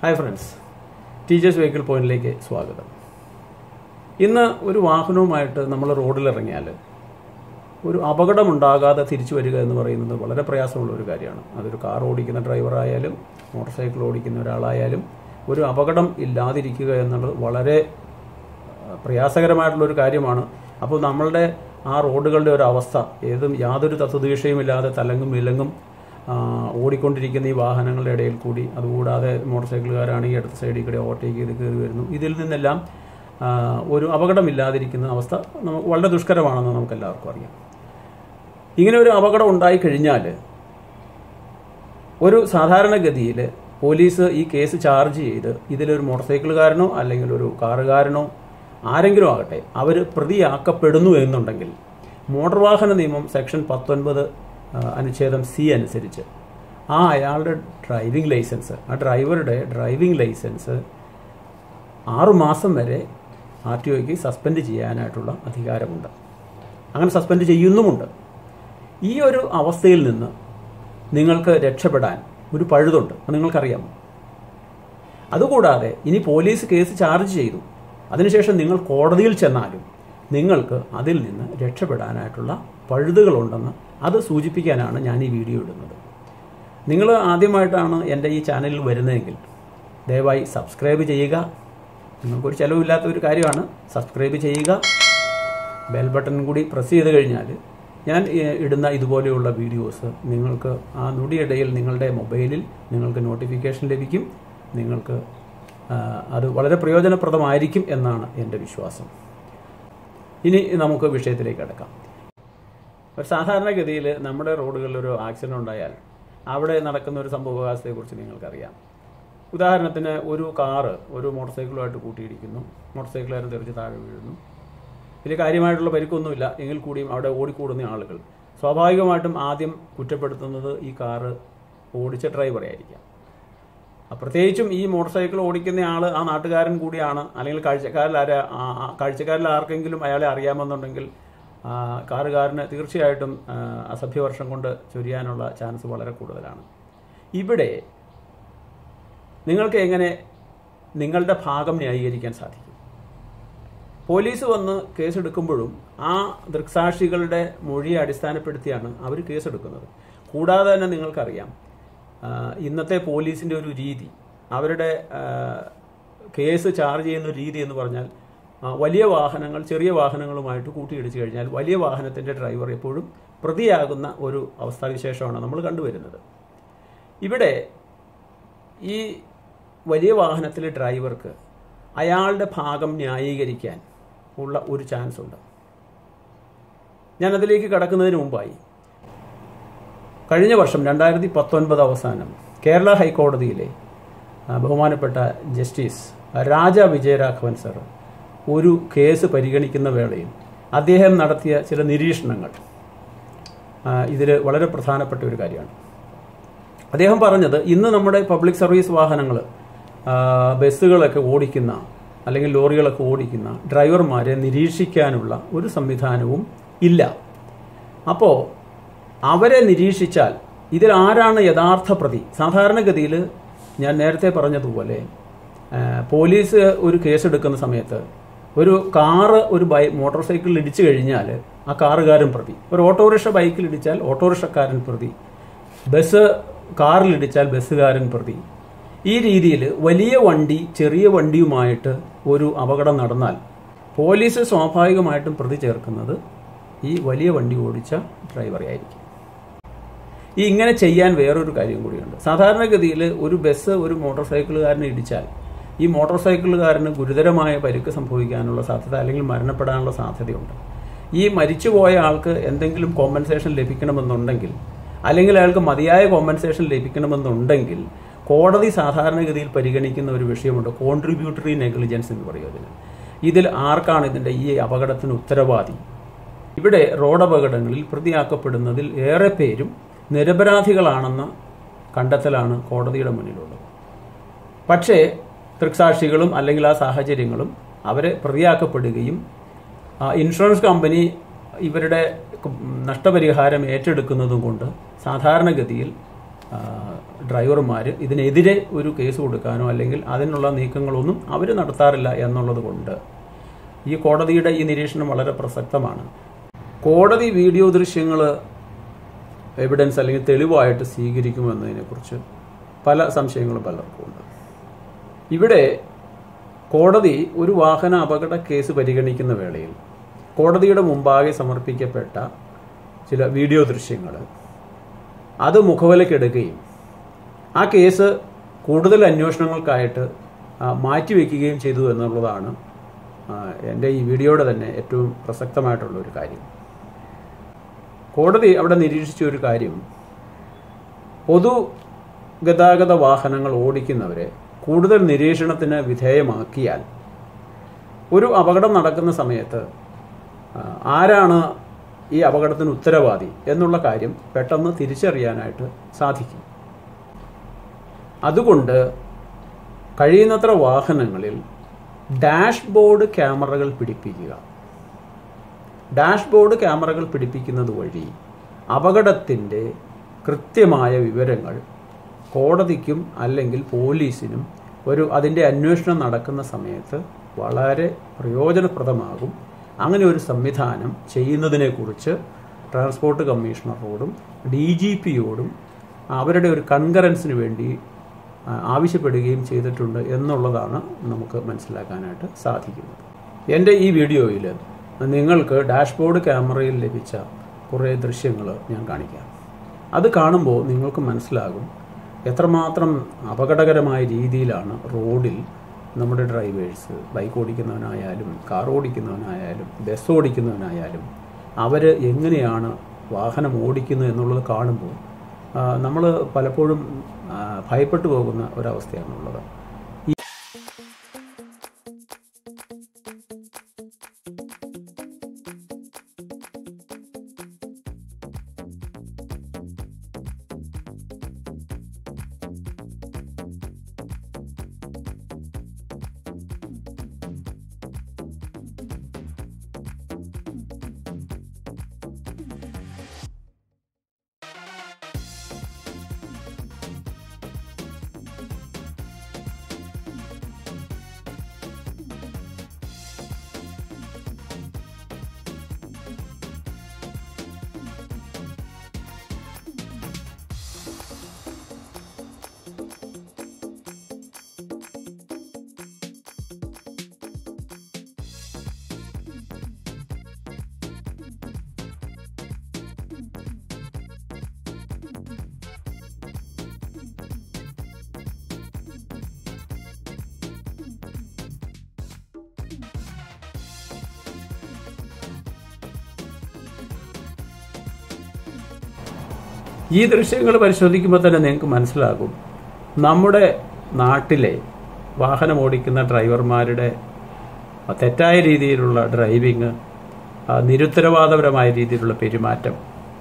hi friends teachers vehicle പോയിന്റിലേക്ക് സ്വാഗതം ഇന്ന് ഒരു വാഹനവുമായിട്ട് നമ്മൾ റോഡിലിറങ്ങിയാൽ ഒരു അപകടമുണ്ടാകാതെ തിരിച്ചു വരിക എന്ന് പറയുന്നത് വളരെ പ്രയാസമുള്ള ഒരു കാര്യമാണ് അതൊരു കാർ ഓടിക്കുന്ന ഡ്രൈവറായാലും മോട്ടോർ സൈക്കിൾ ഓടിക്കുന്ന ഒരാളായാലും ഒരു അപകടം ഇല്ലാതിരിക്കുക എന്നുള്ളത് വളരെ ആ, പ്രയാസകരമായിട്ടുള്ളൊരു കാര്യമാണ് അപ്പോൾ നമ്മളുടെ ആ റോഡുകളുടെ ഒരു അവസ്ഥ ഏതും യാതൊരു തത്വദീക്ഷയുമില്ലാതെ തലങ്ങും വിലങ്ങും ആ, ഓടിക്കൊണ്ടിരിക്കുന്ന ഈ വാഹനങ്ങളുടെ ഇടയിൽ കൂടി അതുകൂടാതെ മോട്ടോർ സൈക്കിളുകാരാണെങ്കിൽ അടുത്ത സൈഡിൽ കൂടെ ഓവർടേക്ക് ചെയ്ത് കയറി വരുന്നു ഇതിൽ നിന്നെല്ലാം ആ, ഒരു അപകടമില്ലാതിരിക്കുന്ന അവസ്ഥ നമുക്ക് വളരെ ദുഷ്കരമാണെന്ന് നമുക്ക് എല്ലാവർക്കും അറിയാം ഇങ്ങനെ ഒരു അപകടം ഉണ്ടായി കഴിഞ്ഞാൽ ഒരു സാധാരണഗതിയിൽ പോലീസ് ഈ കേസ് ചാർജ് ചെയ്ത് ഇതിലൊരു മോട്ടോർ സൈക്കിളുകാരനോ അല്ലെങ്കിൽ ഒരു കാറുകാരനോ ആരെങ്കിലും ആകട്ടെ അവർ പ്രതിയാക്കപ്പെടുന്നു എന്നുണ്ടെങ്കിൽ മോട്ടോർ വാഹന നിയമം സെക്ഷൻ പത്തൊൻപത് ആ, അനുച്ഛേദം സി അനുസരിച്ച് ആ അയാളുടെ ഡ്രൈവിംഗ് ലൈസൻസ് ആ ഡ്രൈവറുടെ ഡ്രൈവിംഗ് ലൈസൻസ് ആറുമാസം വരെ ആർ ടി ഒക്ക് സസ്പെൻഡ് ചെയ്യാനായിട്ടുള്ള അധികാരമുണ്ട് അങ്ങനെ സസ്പെൻഡ് ചെയ്യുന്നുമുണ്ട് ഈ ഒരു അവസ്ഥയിൽ നിന്ന് നിങ്ങൾക്ക് രക്ഷപ്പെടാൻ ഒരു പഴുതുണ്ട് അത് നിങ്ങൾക്കറിയാമോ അതുകൂടാതെ ഇനി പോലീസ് കേസ് ചാർജ് ചെയ്തു അതിനുശേഷം നിങ്ങൾ കോടതിയിൽ ചെന്നാലും നിങ്ങൾക്ക് അതിൽ നിന്ന് രക്ഷപ്പെടാനായിട്ടുള്ള പഴുതുകളുണ്ടെന്ന് അത് സൂചിപ്പിക്കാനാണ് ഞാൻ ഈ വീഡിയോ ഇടുന്നത് നിങ്ങൾ ആദ്യമായിട്ടാണ് എൻ്റെ ഈ ചാനലിൽ വരുന്നതെങ്കിൽ ദയവായി സബ്സ്ക്രൈബ് ചെയ്യുക നിങ്ങൾക്കൊരു ചിലവില്ലാത്ത ഒരു കാര്യമാണ് സബ്സ്ക്രൈബ് ചെയ്യുക ബെൽ ബട്ടൺ കൂടി പ്രസ് ചെയ്ത് കഴിഞ്ഞാൽ ഞാൻ ഏഹ്, ഇടുന്ന ഇതുപോലെയുള്ള വീഡിയോസ് നിങ്ങൾക്ക് ആ നൊടിയിടയിൽ നിങ്ങളുടെ മൊബൈലിൽ നിങ്ങൾക്ക് നോട്ടിഫിക്കേഷൻ ലഭിക്കും നിങ്ങൾക്ക് ആ, അത് വളരെ പ്രയോജനപ്രദമായിരിക്കും എന്നാണ് എൻ്റെ വിശ്വാസം ഇനി നമുക്ക് വിഷയത്തിലേക്ക് കിടക്കാം ഒരു സാധാരണഗതിയിൽ നമ്മുടെ റോഡുകളിൽ ഒരു ആക്സിഡന്റ് ഉണ്ടായാൽ അവിടെ നടക്കുന്ന ഒരു സംഭവവികാസത്തെക്കുറിച്ച് നിങ്ങൾക്കറിയാം ഉദാഹരണത്തിന് ഒരു കാറ് ഒരു മോട്ടോർ സൈക്കിളുമായിട്ട് കൂട്ടിയിടിക്കുന്നു മോട്ടോർ സൈക്കിളുകാരൻ തെറിച്ച് താഴെ വീഴുന്നു വലിയ കാര്യമായിട്ടുള്ള പരിക്കൊന്നുമില്ല എങ്കിൽ കൂടിയും അവിടെ ഓടിക്കൂടുന്ന ആളുകൾ സ്വാഭാവികമായിട്ടും ആദ്യം കുറ്റപ്പെടുത്തുന്നത് ഈ കാറ് ഓടിച്ച ഡ്രൈവറെ ആയിരിക്കാം ആ, പ്രത്യേകിച്ചും ഈ മോട്ടോർ സൈക്കിൾ ഓടിക്കുന്ന ആൾ ആ നാട്ടുകാരൻ കൂടിയാണ് അല്ലെങ്കിൽ കാഴ്ചക്കാരിൽ ആരെ ആ- ആ കാഴ്ചക്കാരിൽ ആർക്കെങ്കിലും അയാളെ അറിയാമെന്നുണ്ടെങ്കിൽ ആ, കാറുകാരന് തീർച്ചയായിട്ടും ആ, അസഭ്യവർഷം കൊണ്ട് ചൊരിയാനുള്ള ചാൻസ് വളരെ കൂടുതലാണ് ഇവിടെ നിങ്ങൾക്ക് എങ്ങനെ നിങ്ങളുടെ ഭാഗം ന്യായീകരിക്കാൻ സാധിക്കും പോലീസ് വന്ന് കേസെടുക്കുമ്പോഴും ആ ദൃക്സാക്ഷികളുടെ മൊഴിയെ അടിസ്ഥാനപ്പെടുത്തിയാണ് അവർ കേസെടുക്കുന്നത് കൂടാതെ തന്നെ നിങ്ങൾക്കറിയാം ആ, ഇന്നത്തെ പോലീസിന്റെ ഒരു രീതി അവരുടെ ആ, കേസ് ചാർജ് ചെയ്യുന്ന ഒരു രീതി എന്ന് പറഞ്ഞാൽ ആ, വലിയ വാഹനങ്ങൾ ചെറിയ വാഹനങ്ങളുമായിട്ട് കൂട്ടിയിടിച്ചു കഴിഞ്ഞാൽ വലിയ വാഹനത്തിന്റെ ഡ്രൈവർ എപ്പോഴും പ്രതിയാകുന്ന ഒരു അവസ്ഥാവിശേഷമാണ് നമ്മൾ കണ്ടുവരുന്നത് ഇവിടെ ഈ വലിയ വാഹനത്തിലെ ഡ്രൈവർക്ക് അയാളുടെ ഭാഗം ന്യായീകരിക്കാൻ ഉള്ള ഒരു ചാൻസ് ഉണ്ട് ഞാൻ അതിലേക്ക് കടക്കുന്നതിന് മുമ്പായി കഴിഞ്ഞ വർഷം രണ്ടായിരത്തി പത്തൊൻപത് അവസാനം കേരള ഹൈക്കോടതിയിലെ ആ, ബഹുമാനപ്പെട്ട ജസ്റ്റിസ് രാജ വിജയരാഘവൻ സർ ഒരു കേസ് പരിഗണിക്കുന്ന വേളയിൽ അദ്ദേഹം നടത്തിയ ചില നിരീക്ഷണങ്ങൾ ഇതിൽ വളരെ പ്രധാനപ്പെട്ട ഒരു കാര്യമാണ് അദ്ദേഹം പറഞ്ഞത് ഇന്ന് നമ്മുടെ പബ്ലിക് സർവീസ് വാഹനങ്ങൾ ബസ്സുകളൊക്കെ ഓടിക്കുന്ന അല്ലെങ്കിൽ ലോറികളൊക്കെ ഓടിക്കുന്ന ഡ്രൈവർമാരെ നിരീക്ഷിക്കാനുള്ള ഒരു സംവിധാനവും ഇല്ല അപ്പോൾ അവരെ നിരീക്ഷിച്ചാൽ ഇതിൽ ആരാണ് യഥാർത്ഥ പ്രതി സാധാരണഗതിയിൽ ഞാൻ നേരത്തെ പറഞ്ഞതുപോലെ ആ, പോലീസ് ഒരു കേസെടുക്കുന്ന സമയത്ത് ഒരു കാറ് ഒരു ബൈ മോട്ടോർ സൈക്കിളിൽ ഇടിച്ചു കഴിഞ്ഞാൽ ആ കാറുകാരൻ പ്രതി ഒരു ഓട്ടോറിക്ഷ ബൈക്കിൽ ഇടിച്ചാൽ ഓട്ടോറിക്ഷക്കാരൻ പ്രതി ബസ് കാറിലിടിച്ചാൽ ബസ്സുകാരൻ പ്രതി ഈ രീതിയിൽ വലിയ വണ്ടി ചെറിയ വണ്ടിയുമായിട്ട് ഒരു അപകടം നടന്നാൽ പോലീസ് സ്വാഭാവികമായിട്ടും പ്രതി ചേർക്കുന്നത് ഈ വലിയ വണ്ടി ഓടിച്ച ഡ്രൈവറെ ആയിരിക്കും ഈ ഇങ്ങനെ ചെയ്യാൻ വേറൊരു കാര്യം കൂടിയുണ്ട് സാധാരണഗതിയിൽ ഒരു ബസ് ഒരു മോട്ടോർ സൈക്കിളുകാരനെ ഇടിച്ചാൽ ഈ മോട്ടോർ സൈക്കിളുകാരന് ഗുരുതരമായ പരിക്ക് സംഭവിക്കാനുള്ള സാധ്യത അല്ലെങ്കിൽ മരണപ്പെടാനുള്ള സാധ്യതയുണ്ട് ഈ മരിച്ചുപോയ ആൾക്ക് എന്തെങ്കിലും കോമ്പൻസേഷൻ ലഭിക്കണമെന്നുണ്ടെങ്കിൽ അല്ലെങ്കിൽ അയാൾക്ക് മതിയായ കോമ്പൻസേഷൻ ലഭിക്കണമെന്നുണ്ടെങ്കിൽ കോടതി സാധാരണഗതിയിൽ പരിഗണിക്കുന്ന ഒരു വിഷയമുണ്ട് കോൺട്രിബ്യൂട്ടറി നെഗ്ലിജൻസ് എന്ന് പറയും അതിന് ഇതിൽ ആർക്കാണ് ഇതിന്റെ ഈ അപകടത്തിന് ഉത്തരവാദി ഇവിടെ റോഡ് അപകടങ്ങളിൽ പ്രതിയാക്കപ്പെടുന്നതിൽ ഏറെ പേരും നിരപരാധികളാണെന്ന കണ്ടെത്തലാണ് കോടതിയുടെ മുന്നിലുള്ളത് പക്ഷേ ദൃക്സാക്ഷികളും അല്ലെങ്കിൽ ആ സാഹചര്യങ്ങളും അവരെ പ്രതിയാക്കപ്പെടുകയും ആ, ഇൻഷുറൻസ് കമ്പനി ഇവരുടെ നഷ്ടപരിഹാരം ഏറ്റെടുക്കുന്നതും കൊണ്ട് സാധാരണഗതിയിൽ ഡ്രൈവർമാർ ഇതിനെതിരെ ഒരു കേസ് കൊടുക്കാനോ അല്ലെങ്കിൽ അതിനുള്ള നീക്കങ്ങളൊന്നും അവർ നടത്താറില്ല എന്നുള്ളത് കൊണ്ട് ഈ കോടതിയുടെ ഈ നിരീക്ഷണം വളരെ പ്രസക്തമാണ് കോടതി വീഡിയോ ദൃശ്യങ്ങൾ എവിഡൻസ് അല്ലെങ്കിൽ തെളിവായിട്ട് സ്വീകരിക്കുമെന്നതിനെക്കുറിച്ച് പല സംശയങ്ങളും പലർക്കും ഉണ്ട് ഇവിടെ കോടതി ഒരു വാഹന അപകട കേസ് പരിഗണിക്കുന്ന വേളയിൽ കോടതിയുടെ മുമ്പാകെ സമർപ്പിക്കപ്പെട്ട ചില വീഡിയോ ദൃശ്യങ്ങൾ അത് മുഖവിലക്കെടുക്കുകയും ആ കേസ് കൂടുതൽ അന്വേഷണങ്ങൾക്കായിട്ട് ആ, മാറ്റിവെക്കുകയും ചെയ്തു എന്നുള്ളതാണ് ആ, എൻ്റെ ഈ വീഡിയോയുടെ തന്നെ ഏറ്റവും പ്രസക്തമായിട്ടുള്ള ഒരു കാര്യം കോടതി അവിടെ നിരീക്ഷിച്ച ഒരു കാര്യം പൊതു ഗതാഗത വാഹനങ്ങൾ ഓടിക്കുന്നവരെ കൂടുതൽ നിരീക്ഷണത്തിന് വിധേയമാക്കിയാൽ ഒരു അപകടം നടക്കുന്ന സമയത്ത് ആ, ആരാണ് ഈ അപകടത്തിന് ഉത്തരവാദി എന്നുള്ള കാര്യം പെട്ടെന്ന് തിരിച്ചറിയാനായിട്ട് സാധിക്കും അതുകൊണ്ട് കഴിയുന്നത്ര വാഹനങ്ങളിൽ ഡാഷ്ബോർഡ് ക്യാമറകൾ പിടിപ്പിക്കുക ഡാഷ്ബോർഡ് ക്യാമറകൾ പിടിപ്പിക്കുന്നത് വഴി അപകടത്തിൻ്റെ കൃത്യമായ വിവരങ്ങൾ കോടതിക്കും അല്ലെങ്കിൽ പോലീസിനും ഒരു അതിൻ്റെ അന്വേഷണം നടക്കുന്ന സമയത്ത് വളരെ പ്രയോജനപ്രദമാകും അങ്ങനെ ഒരു സംവിധാനം ചെയ്യുന്നതിനെക്കുറിച്ച് ട്രാൻസ്പോർട്ട് കമ്മീഷണറോടും ഡി ജി പിയോടും അവരുടെ ഒരു കൺകറൻസിന് വേണ്ടി ആ, ആവശ്യപ്പെടുകയും ചെയ്തിട്ടുണ്ട് എന്നുള്ളതാണ് നമുക്ക് മനസ്സിലാക്കാനായിട്ട് സാധിക്കുന്നത് എൻ്റെ ഈ വീഡിയോയിൽ നിങ്ങൾക്ക് ഡാഷ്ബോർഡ് ക്യാമറയിൽ ലഭിച്ച കുറേ ദൃശ്യങ്ങൾ ഞാൻ കാണിക്കാം അത് കാണുമ്പോൾ നിങ്ങൾക്ക് മനസ്സിലാകും എത്രമാത്രം അപകടകരമായ രീതിയിലാണ് റോഡിൽ നമ്മുടെ ഡ്രൈവേഴ്സ് ബൈക്ക് ഓടിക്കുന്നവനായാലും കാർ ഓടിക്കുന്നവനായാലും ബസ് ഓടിക്കുന്നവനായാലും അവർ എങ്ങനെയാണ് വാഹനം ഓടിക്കുന്നത് എന്നുള്ളത് കാണുമ്പോൾ നമ്മൾ പലപ്പോഴും ആ, ഭയപ്പെട്ടു പോകുന്ന ഒരവസ്ഥയാണുള്ളത് ഈ ദൃശ്യങ്ങൾ പരിശോധിക്കുമ്പോൾ തന്നെ നിങ്ങൾക്ക് മനസ്സിലാകും നമ്മുടെ നാട്ടിലെ വാഹനം ഓടിക്കുന്ന ഡ്രൈവർമാരുടെ തെറ്റായ രീതിയിലുള്ള ഡ്രൈവിങ് ആ, നിരുത്തരവാദപരമായ രീതിയിലുള്ള പെരുമാറ്റം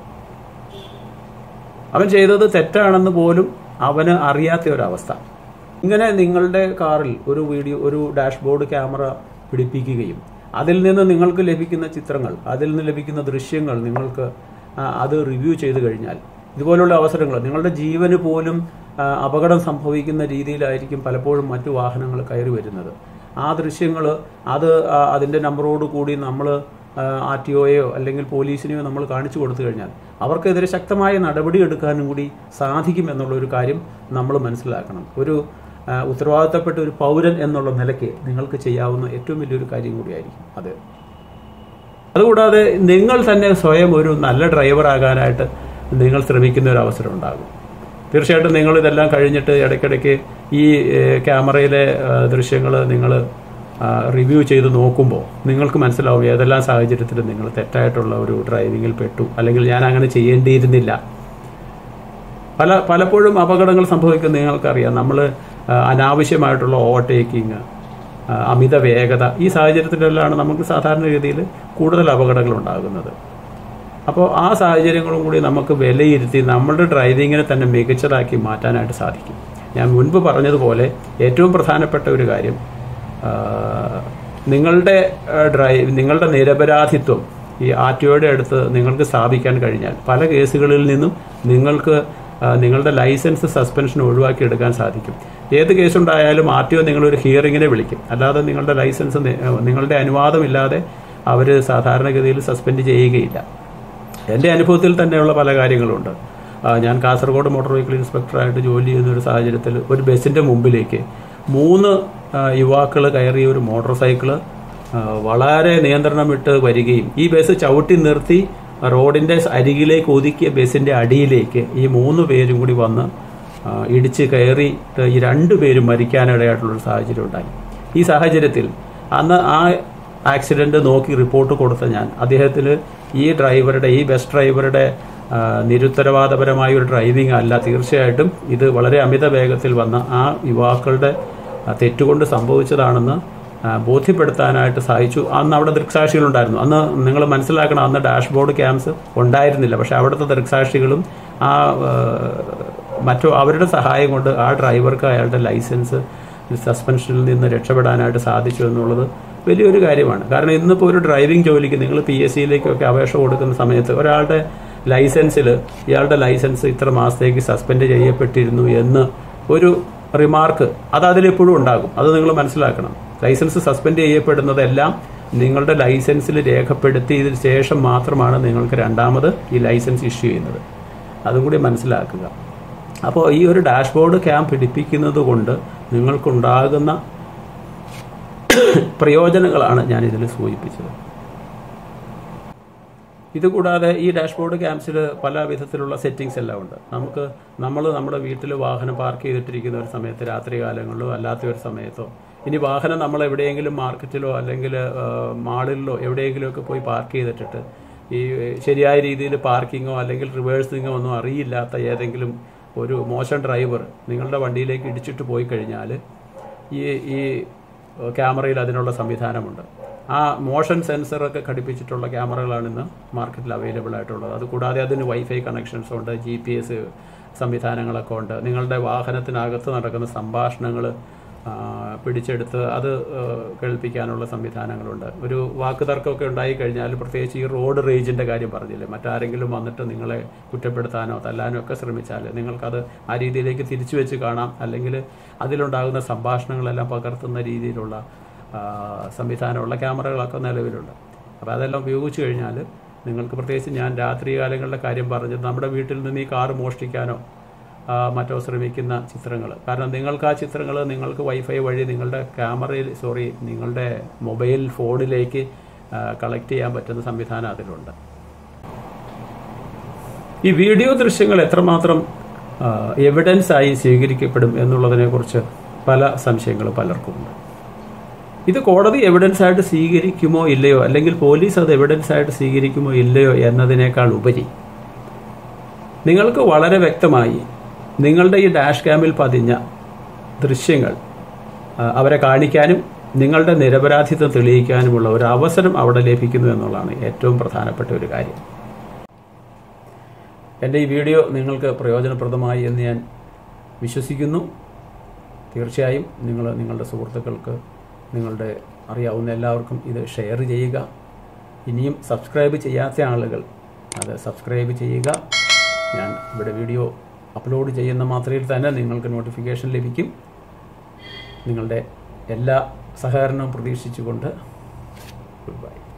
അവൻ ചെയ്തത് തെറ്റാണെന്ന് പോലും അവന് അറിയാത്ത ഒരവസ്ഥ ഇങ്ങനെ നിങ്ങളുടെ കാറിൽ ഒരു വീഡിയോ ഒരു ഡാഷ്ബോർഡ് ക്യാമറ പിടിപ്പിക്കുകയും അതിൽ നിന്ന് നിങ്ങൾക്ക് ലഭിക്കുന്ന ചിത്രങ്ങൾ അതിൽ നിന്ന് ലഭിക്കുന്ന ദൃശ്യങ്ങൾ നിങ്ങൾക്ക് ആ, അത് റിവ്യൂ ചെയ്തു കഴിഞ്ഞാൽ ഇതുപോലുള്ള അവസരങ്ങൾ നിങ്ങളുടെ ജീവന് പോലും ആ, അപകടം സംഭവിക്കുന്ന രീതിയിലായിരിക്കും പലപ്പോഴും മറ്റു വാഹനങ്ങൾ കയറി വരുന്നത് ആ ദൃശ്യങ്ങൾ അത് ആ, അതിൻ്റെ നമ്പറോട് കൂടി നമ്മൾ ആർ ടി ഒയോ അല്ലെങ്കിൽ പോലീസിനെയോ നമ്മൾ കാണിച്ചു കൊടുത്തു കഴിഞ്ഞാൽ അവർക്കെതിരെ ശക്തമായ നടപടി എടുക്കാനും കൂടി സാധിക്കും എന്നുള്ള ഒരു കാര്യം നമ്മൾ മനസ്സിലാക്കണം ഒരു ആ, ഉത്തരവാദിത്തപ്പെട്ട ഒരു പൗരൻ എന്നുള്ള നിലയ്ക്ക് നിങ്ങൾക്ക് ചെയ്യാവുന്ന ഏറ്റവും വലിയൊരു കാര്യം കൂടിയായിരിക്കും അത് അതുകൂടാതെ നിങ്ങൾ തന്നെ സ്വയം ഒരു നല്ല ഡ്രൈവർ ആകാനായിട്ട് നിങ്ങൾ ശ്രമിക്കുന്ന ഒരു അവസരം ഉണ്ടാകും തീർച്ചയായിട്ടും നിങ്ങൾ ഇതെല്ലാം കഴിഞ്ഞിട്ട് ഇടയ്ക്കിടയ്ക്ക് ഈ ഏഹ്, ക്യാമറയിലെ ദൃശ്യങ്ങൾ നിങ്ങൾ റിവ്യൂ ചെയ്ത് നോക്കുമ്പോൾ നിങ്ങൾക്ക് മനസ്സിലാവും ഏതെല്ലാം സാഹചര്യത്തിൽ നിങ്ങൾ തെറ്റായിട്ടുള്ള ഒരു ഡ്രൈവിങ്ങിൽ പെട്ടു അല്ലെങ്കിൽ ഞാൻ അങ്ങനെ ചെയ്യേണ്ടിയിരുന്നില്ല പല പലപ്പോഴും അപകടങ്ങൾ സംഭവിക്കുന്നത് നിങ്ങൾക്കറിയാം നമ്മൾ അനാവശ്യമായിട്ടുള്ള ഓവർടേക്കിങ് അമിത വേഗത ഈ സാഹചര്യത്തിലെല്ലാം നമുക്ക് സാധാരണഗതിയിൽ കൂടുതൽ അപകടങ്ങൾ ഉണ്ടാകുന്നത് അപ്പോൾ ആ സാഹചര്യങ്ങളും കൂടി നമുക്ക് വിലയിരുത്തി നമ്മുടെ ഡ്രൈവിങ്ങിനെ തന്നെ മികച്ചതാക്കി മാറ്റാനായിട്ട് സാധിക്കും ഞാൻ മുൻപ് പറഞ്ഞതുപോലെ ഏറ്റവും പ്രധാനപ്പെട്ട ഒരു കാര്യം ആ, നിങ്ങളുടെ ആ, ഡ്രൈവ് നിങ്ങളുടെ നിരപരാധിത്വം ഈ ആർ ടി ഒയുടെ അടുത്ത് നിങ്ങൾക്ക് സ്ഥാപിക്കാൻ കഴിഞ്ഞാൽ പല കേസുകളിൽ നിന്നും നിങ്ങൾക്ക് ആ, നിങ്ങളുടെ ലൈസൻസ് സസ്പെൻഷൻ ഒഴിവാക്കി എടുക്കാൻ സാധിക്കും ഏത് കേസുണ്ടായാലും ആർ ടി ഒ നിങ്ങളൊരു ഹിയറിങ്ങിനെ വിളിക്കും അല്ലാതെ നിങ്ങളുടെ ലൈസൻസ് നി- നിങ്ങളുടെ അനുവാദമില്ലാതെ അവർ സാധാരണഗതിയിൽ സസ്പെൻഡ് ചെയ്യുകയില്ല എൻ്റെ അനുഭവത്തിൽ തന്നെയുള്ള പല കാര്യങ്ങളുണ്ട് ആ, ഞാൻ കാസർഗോഡ് മോട്ടോർ വെഹിക്കിൾ ഇൻസ്പെക്ടറായിട്ട് ജോലി ചെയ്യുന്ന ഒരു സാഹചര്യത്തിൽ ഒരു ബസ്സിൻ്റെ മുമ്പിലേക്ക് മൂന്ന് യുവാക്കൾ കയറിയ ഒരു മോട്ടോർ സൈക്കിള് ആ, വളരെ നിയന്ത്രണം വിട്ട് വരികയും ഈ ബസ് ചവിട്ടി നിർത്തി റോഡിന്റെ അരികിലേക്ക് ഒതുക്കിയ ബസിന്റെ അടിയിലേക്ക് ഈ മൂന്ന് പേരും കൂടി വന്ന് ആ, ഇടിച്ച് കയറിയിട്ട് ഈ രണ്ടു പേരും മരിക്കാനിടയായിട്ടുള്ളൊരു സാഹചര്യം ഉണ്ടായി ഈ സാഹചര്യത്തിൽ അന്ന് ആ ആക്സിഡന്റ് നോക്കി റിപ്പോർട്ട് കൊടുത്ത ഞാൻ അദ്ദേഹത്തിന് ഈ ഡ്രൈവറുടെ ഈ ബസ് ഡ്രൈവറുടെ ആ, നിരുത്തരവാദപരമായ ഒരു ഡ്രൈവിംഗ് അല്ല തീർച്ചയായിട്ടും ഇത് വളരെ അമിത വേഗത്തിൽ വന്ന ആ യുവാക്കളുടെ ആ, തെറ്റുകൊണ്ട് സംഭവിച്ചതാണെന്ന് ആ, ബോധ്യപ്പെടുത്താനായിട്ട് സഹായിച്ചു അന്ന് അവിടെ ദൃക്സാക്ഷികളുണ്ടായിരുന്നു അന്ന് നിങ്ങൾ മനസ്സിലാക്കണം അന്ന് ഡാഷ്ബോർഡ് ക്യാമ്പ്സ് ഉണ്ടായിരുന്നില്ല പക്ഷെ അവിടുത്തെ ദൃക്സാക്ഷികളും ആ ആ, മറ്റു അവരുടെ സഹായം കൊണ്ട് ആ ഡ്രൈവർക്ക് അയാളുടെ ലൈസൻസ് സസ്പെൻഷനിൽ നിന്ന് രക്ഷപ്പെടാനായിട്ട് സാധിച്ചു എന്നുള്ളത് വലിയൊരു കാര്യമാണ് കാരണം ഇന്നിപ്പോൾ ഒരു ഡ്രൈവിംഗ് ജോലിക്ക് നിങ്ങൾ പി എസ് സിയിലേക്കൊക്കെ അപേക്ഷ കൊടുക്കുന്ന സമയത്ത് ഒരാളുടെ ലൈസൻസിൽ ഇയാളുടെ ലൈസൻസ് ഇത്ര മാസത്തേക്ക് സസ്പെൻഡ് ചെയ്യപ്പെട്ടിരുന്നു എന്ന് ഒരു റിമാർക്ക് അത് അതിലെപ്പോഴും ഉണ്ടാകും അത് നിങ്ങൾ മനസ്സിലാക്കണം ലൈസൻസ് സസ്പെൻഡ് ചെയ്യപ്പെടുന്നതെല്ലാം നിങ്ങളുടെ ലൈസൻസിൽ രേഖപ്പെടുത്തിയതിനു ശേഷം മാത്രമാണ് നിങ്ങൾക്ക് രണ്ടാമത് ഈ ലൈസൻസ് ഇഷ്യൂ ചെയ്യുന്നത് അതും കൂടി മനസ്സിലാക്കുക അപ്പോൾ ഈ ഒരു ഡാഷ്ബോർഡ് ക്യാമ്പ് പിടിപ്പിക്കുന്നത് കൊണ്ട് നിങ്ങൾക്കുണ്ടാകുന്ന പ്രയോജനങ്ങളാണ് ഞാൻ ഇതിൽ സൂചിപ്പിച്ചത് ഇതുകൂടാതെ ഈ ഡാഷ്ബോർഡ് ക്യാമ്പ്സിൽ പല വിധത്തിലുള്ള സെറ്റിങ്സ് എല്ലാം ഉണ്ട് നമുക്ക് നമ്മൾ നമ്മുടെ വീട്ടിൽ വാഹനം പാർക്ക് ചെയ്തിട്ടിരിക്കുന്ന ഒരു സമയത്ത് രാത്രി കാലങ്ങളിലോ അല്ലാത്ത ഒരു സമയത്തോ ഇനി വാഹനം നമ്മൾ എവിടെയെങ്കിലും മാർക്കറ്റിലോ അല്ലെങ്കിൽ ആ, മാളിലോ എവിടെയെങ്കിലുമൊക്കെ പോയി പാർക്ക് ചെയ്തിട്ടിട്ട് ഈ ശരിയായ രീതിയിൽ പാർക്കിങ്ങോ അല്ലെങ്കിൽ റിവേഴ്സിങ്ങോ ഒന്നും അറിയില്ലാത്ത ഏതെങ്കിലും ഒരു മോശം ഡ്രൈവർ നിങ്ങളുടെ വണ്ടിയിലേക്ക് ഇടിച്ചിട്ട് പോയി കഴിഞ്ഞാൽ ഈ ഈ ക്യാമറയിൽ അതിനുള്ള സംവിധാനമുണ്ട് ആ മോഷൻ സെൻസറൊക്കെ ഘടിപ്പിച്ചിട്ടുള്ള ക്യാമറകളാണ് ഇന്ന് മാർക്കറ്റിൽ അവൈലബിൾ ആയിട്ടുള്ളത് അതുകൂടാതെ അതിന് വൈഫൈ കണക്ഷൻസ് ഉണ്ട് ജി പി എസ് സംവിധാനങ്ങളൊക്കെ ഉണ്ട് നിങ്ങളുടെ വാഹനത്തിനകത്ത് നടക്കുന്ന സംഭാഷണങ്ങൾ പിടിച്ചെടുത്ത് അത് ആ, കേൾപ്പിക്കാനുള്ള സംവിധാനങ്ങളുണ്ട് ഒരു വാക്ക് തർക്കമൊക്കെ ഉണ്ടായി കഴിഞ്ഞാൽ പ്രത്യേകിച്ച് ഈ റോഡ് റേജിൻ്റെ കാര്യം പറഞ്ഞില്ലേ മറ്റാരെങ്കിലും വന്നിട്ട് നിങ്ങളെ കുറ്റപ്പെടുത്താനോ തല്ലാനോ ഒക്കെ ശ്രമിച്ചാൽ നിങ്ങൾക്കത് ആ രീതിയിലേക്ക് തിരിച്ചു വെച്ച് കാണാം അല്ലെങ്കിൽ അതിലുണ്ടാകുന്ന സംഭാഷണങ്ങളെല്ലാം പകർത്തുന്ന രീതിയിലുള്ള ആ, സംവിധാനമുള്ള ക്യാമറകളൊക്കെ നിലവിലുണ്ട് അപ്പോൾ അതെല്ലാം ഉപയോഗിച്ച് കഴിഞ്ഞാൽ നിങ്ങൾക്ക് പ്രത്യേകിച്ച് ഞാൻ രാത്രി കാലങ്ങളുടെ കാര്യം പറഞ്ഞത് നമ്മുടെ വീട്ടിൽ നിന്ന് ഈ കാറ് മോഷ്ടിക്കാനോ ആ, മറ്റോ ശ്രമിക്കുന്ന ചിത്രങ്ങൾ കാരണം നിങ്ങൾക്ക് ആ ചിത്രങ്ങൾ നിങ്ങൾക്ക് വൈഫൈ വഴി നിങ്ങളുടെ ക്യാമറയിൽ സോറി നിങ്ങളുടെ മൊബൈൽ ഫോണിലേക്ക് കളക്ട് ചെയ്യാൻ പറ്റുന്ന സംവിധാനം അതിലുണ്ട് ഈ വീഡിയോ ദൃശ്യങ്ങൾ എത്രമാത്രം എവിഡൻസ് ആയി സ്വീകരിക്കപ്പെടും എന്നുള്ളതിനെക്കുറിച്ച് പല സംശയങ്ങളും പലർക്കുമുണ്ട് ഇത് കോടതി എവിഡൻസ് ആയിട്ട് സ്വീകരിക്കുമോ ഇല്ലയോ അല്ലെങ്കിൽ പോലീസ് അത് എവിഡൻസ് ആയിട്ട് സ്വീകരിക്കുമോ ഇല്ലയോ എന്നതിനേക്കാൾ ഉപരി നിങ്ങൾക്ക് വളരെ വ്യക്തമായി നിങ്ങളുടെ ഈ ഡാഷ് ക്യാമിൽ പതിഞ്ഞ ദൃശ്യങ്ങൾ ആ, അവരെ കാണിക്കാനും നിങ്ങളുടെ നിരപരാധിത്വം തെളിയിക്കാനുമുള്ള ഒരു അവസരം അവിടെ ലഭിക്കുന്നു എന്നുള്ളതാണ് ഏറ്റവും പ്രധാനപ്പെട്ട ഒരു കാര്യം എൻ്റെ ഈ വീഡിയോ നിങ്ങൾക്ക് പ്രയോജനപ്രദമായി എന്ന് ഞാൻ വിശ്വസിക്കുന്നു തീർച്ചയായും നിങ്ങൾ നിങ്ങളുടെ സുഹൃത്തുക്കൾക്ക് നിങ്ങളുടെ അറിയാവുന്ന എല്ലാവർക്കും ഇത് ഷെയർ ചെയ്യുക ഇനിയും സബ്സ്ക്രൈബ് ചെയ്യാത്ത ആളുകൾ അത് സബ്സ്ക്രൈബ് ചെയ്യുക ഞാൻ ഇവിടെ വീഡിയോ അപ്ലോഡ് ചെയ്യുന്ന മാത്രയിൽ തന്നെ നിങ്ങൾക്ക് നോട്ടിഫിക്കേഷൻ ലഭിക്കും നിങ്ങളുടെ എല്ലാ സഹകരണവും പ്രതീക്ഷിച്ചുകൊണ്ട് ഗുഡ് ബൈ